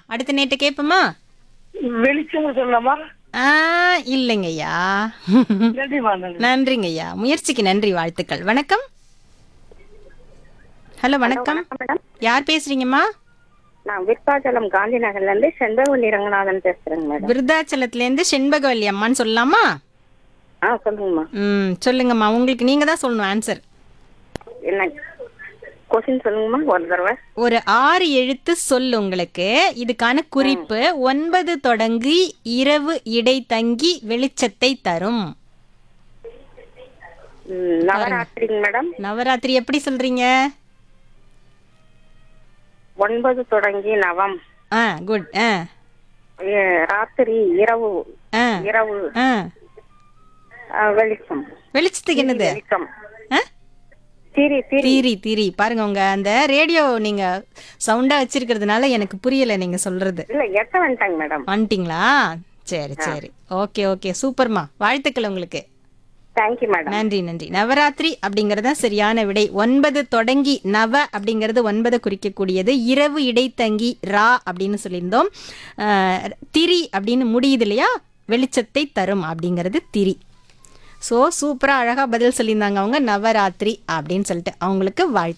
அடுத்த நேட்டு கேட்போமா வெளிச்சம் சொல்லலாமா ஆ இல்லைங்கய்யா நன்றிமா நன்றி நன்றிங்கய்யா முயற்சிக்கு நன்றி வாழ்த்துக்கள் வணக்கம் ஹலோ வணக்கம் மேடம் யார் பேசுறீங்கம்மா நான் விருத்தாச்சலம் காந்தி நகர்ல இருந்து செண்பகவல்லி ரங்கநாதன் பேசுறேங்க மேடம் விருதாச்சலத்துல இருந்து செண்பகவல்லி அம்மான்னு சொல்லலாமா ஆ சொல்லுங்கம்மா ம் சொல்லுங்கம்மா உங்களுக்கு நீங்க தான் சொல்லணும் ஆன்சர் என்ன கொஸ்டின் சொல்லுங்கம்மா ஒரு தடவை ஒரு ஆறு எழுத்து சொல் உங்களுக்கு இதுக்கான குறிப்பு ஒன்பது தொடங்கி இரவு இடை தங்கி வெளிச்சத்தை தரும் ம், நவராத்திரிங்க மேடம் நவராத்திரி எப்படி சொல்றீங்க ஒன்பது தொடங்கி நவம் ஆ குட் ஆ ஏ, ராத்திரி இரவு ஆ இரவு ஆ ஆ, வெளிச்சம் வெளிச்சத்துக்கு என்னது வெளிச்சம் ஆ திரி திரி தீரி தீரி பாருங்க உங்க அந்த ரேடியோ நீங்க சவுண்டா வச்சிருக்கிறதுனால எனக்கு புரியல நீங்க சொல்றது இல்ல எட்ட வந்துட்டாங்க மேடம் வந்துட்டீங்களா சரி சரி ஓகே ஓகே சூப்பர்மா வாழ்த்துக்கள் உங்களுக்கு தேங்க்யூ மேடம் நன்றி நன்றி நவராத்திரி அப்படிங்கறத சரியான விடை ஒன்பது தொடங்கி நவ அப்படிங்கிறது ஒன்பது குறிக்கக்கூடியது இரவு இடைத்தங்கி ரா அப்படின்னு சொல்லியிருந்தோம் அஹ், திரி அப்படின்னு முடியுது இல்லையா வெளிச்சத்தை தரும் அப்படிங்கிறது திரி ஸோ சூப்பராக அழகாக பதில் சொல்லியிருந்தாங்க அவங்க நவராத்திரி அப்படின்னு சொல்லிட்டு அவங்களுக்கு வாழ்த்து